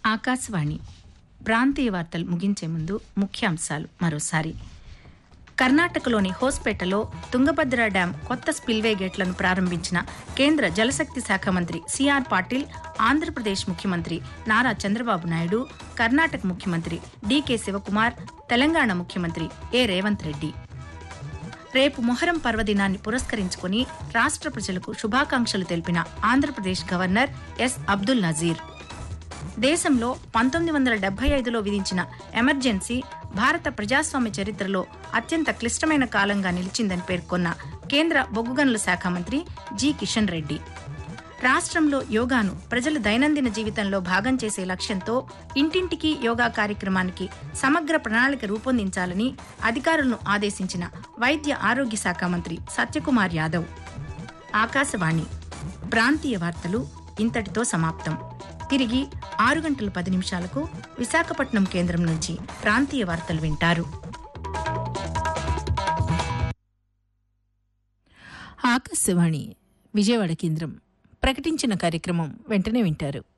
ఆకాశవాణి ప్రాంతీయ వార్తలు ముగించే ముందు ముఖ్యాంశాలు మరోసారి కర్ణాటకలోని హోస్పేటలో తుంగభద్ర డ్యాం కొత్త స్పిల్వే గేట్లను ప్రారంభించిన కేంద్ర జలశక్తి శాఖ మంత్రి సిఆర్ పాటిల్ ఆంధ్రప్రదేశ్ ముఖ్యమంత్రి నారా చంద్రబాబు నాయుడు కర్ణాటక ముఖ్యమంత్రి డీకే శివకుమార్ తెలంగాణ ముఖ్యమంత్రి ఏ రేవంత్ రెడ్డి రేపు మొహరం పర్వదినాన్ని పురస్కరించుకుని రాష్ట్ర ప్రజలకు శుభాకాంక్షలు తెలిపిన ఆంధ్రప్రదేశ్ గవర్నర్ ఎస్ అబ్దుల్ నజీర్ దేశంలో పంతొమ్మిది వందల డెబ్బై ఐదులో విధించిన ఎమర్జెన్సీ భారత ప్రజాస్వామ్య చరిత్రలో అత్యంత క్లిష్టమైన కాలంగా నిలిచిందని పేర్కొన్న కేంద్ర బొగ్గు గనుల శాఖ మంత్రి జి కిషన్ రెడ్డి రాష్ట్రంలో యోగాను ప్రజల దైనందిన జీవితంలో భాగం చేసే లక్ష్యంతో ఇంటింటికి యోగా కార్యక్రమానికి సమగ్ర ప్రణాళిక రూపొందించాలని అధికారులను ఆదేశించిన వైద్య ఆరోగ్య శాఖ మంత్రి సత్యకుమార్ యాదవ్ ఆకాశవాణి ప్రాంతీయ వార్తలు ఇంతటితో సమాప్తం తిరిగి ఆరు గంటల పది నిమిషాలకు విశాఖపట్నం కేంద్రం నుంచి ప్రాంతీయ వార్తలు వింటారు ఆకాశవాణి విజయవాడ కేంద్రం ప్రకటించిన కార్యక్రమం వెంటనే వింటారు